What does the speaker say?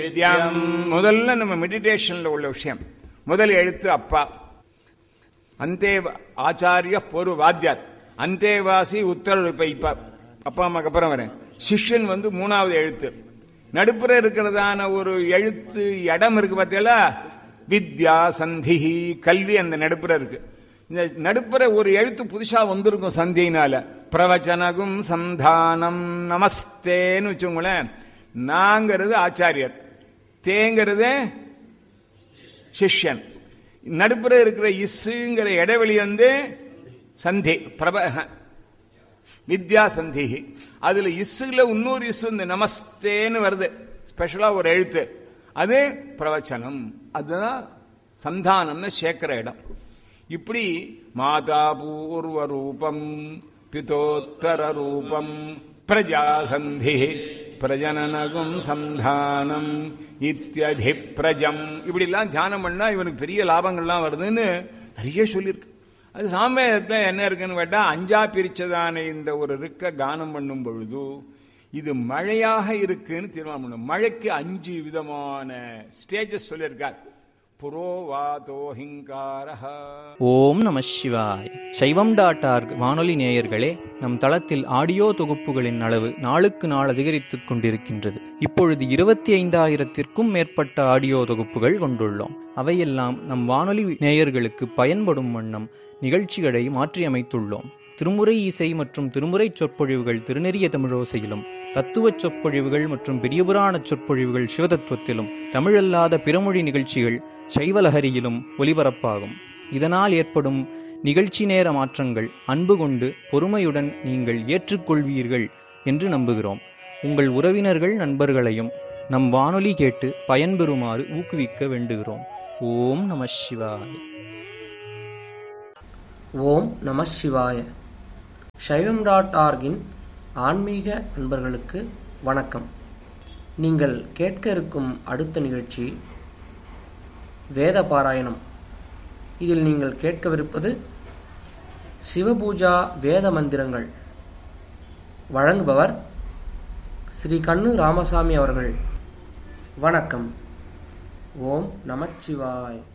வித்யாம் முதல்ல நம்ம மெடிடேஷன்ல உள்ள விஷயம் முதல் எழுத்து அப்பா அந்தே ஆச்சாரிய பொரு வாத்தியார் அந்தேவாசி உத்தரவு இப்ப இப்ப அப்பா அம்மாக்கு அப்புறம் வரேன் சிஷ்யன் வந்து மூணாவது எழுத்து நடுப்புற இருக்கிறதான ஒரு எழுத்து இடம் இருக்கு பார்த்தீங்களா வித்யா சந்திஹி கல்வி அந்த நடுப்புற இருக்கு இந்த நடுப்புற ஒரு எழுத்து புதுசா வந்திருக்கும் சந்தியினால பிரவச்சனகும் சந்தானம் நமஸ்தேன்னு வச்சுங்களேன் நாங்கிறது ஆச்சாரியர் தேங்கிறது சிஷ்யன் நடுப்புற இருக்கிற இஸ்ஸுங்கிற இடைவெளி வந்து சந்தி பிரப வித்யா சந்தி அதுல இஸ்ஸுல இன்னொரு இஸ்ஸு இந்த நமஸ்தேன்னு வருது ஸ்பெஷலா ஒரு எழுத்து அது பிரவச்சனம் அதுதான் சந்தானம்னு சேர்க்கிற இடம் இப்படி மாதா பூர்வ ரூபம் பிதோத்தர ரூபம் பிரஜாசந்தி பிரஜனனகும் சந்தானம் இத்தியதி பிரஜம் இப்படிலாம் தியானம் பண்ணா இவனுக்கு பெரிய லாபங்கள்லாம் வருதுன்னு நிறைய சொல்லியிருக்கு அது சாமவேதத்தில் என்ன இருக்குன்னு கேட்டா அஞ்சா பிரிச்சதான இந்த ஒரு இருக்க கானம் பண்ணும் பொழுது இது மழையாக இருக்குன்னு தீர்மானம் பண்ணும் மழைக்கு அஞ்சு விதமான ஸ்டேஜஸ் சொல்லியிருக்கார் புரோவாதோஹிங்காரஹ ஓம் நம சிவாய் சைவம் டாட் ஆர்க் வானொலி நேயர்களே நம் தளத்தில் ஆடியோ தொகுப்புகளின் அளவு நாளுக்கு நாள் அதிகரித்துக் கொண்டிருக்கின்றது இப்பொழுது இருபத்தி ஐந்தாயிரத்திற்கும் மேற்பட்ட ஆடியோ தொகுப்புகள் கொண்டுள்ளோம் அவையெல்லாம் நம் வானொலி நேயர்களுக்கு பயன்படும் வண்ணம் நிகழ்ச்சிகளை மாற்றியமைத்துள்ளோம் திருமுறை இசை மற்றும் திருமுறை சொற்பொழிவுகள் திருநெறிய தமிழோசையிலும் தத்துவச் சொற்பொழிவுகள் மற்றும் பெரியபுராண சொற்பொழிவுகள் சிவதத்துவத்திலும் தமிழல்லாத பிறமொழி நிகழ்ச்சிகள் சைவலஹரியிலும் ஒலிபரப்பாகும் இதனால் ஏற்படும் நிகழ்ச்சி நேர மாற்றங்கள் அன்பு கொண்டு பொறுமையுடன் நீங்கள் ஏற்றுக்கொள்வீர்கள் என்று நம்புகிறோம் உங்கள் உறவினர்கள் நண்பர்களையும் நம் வானொலி கேட்டு பயன்பெறுமாறு ஊக்குவிக்க வேண்டுகிறோம் ஓம் நம சிவாய் ஓம் நம சிவாய சைவம் டாட் ஆர்கின் ஆன்மீக நண்பர்களுக்கு வணக்கம் நீங்கள் கேட்க இருக்கும் அடுத்த நிகழ்ச்சி வேத பாராயணம் இதில் நீங்கள் கேட்கவிருப்பது சிவபூஜா வேத மந்திரங்கள் வழங்குபவர் ஸ்ரீ கண்ணு ராமசாமி அவர்கள் வணக்கம் ஓம் நமச்சிவாய்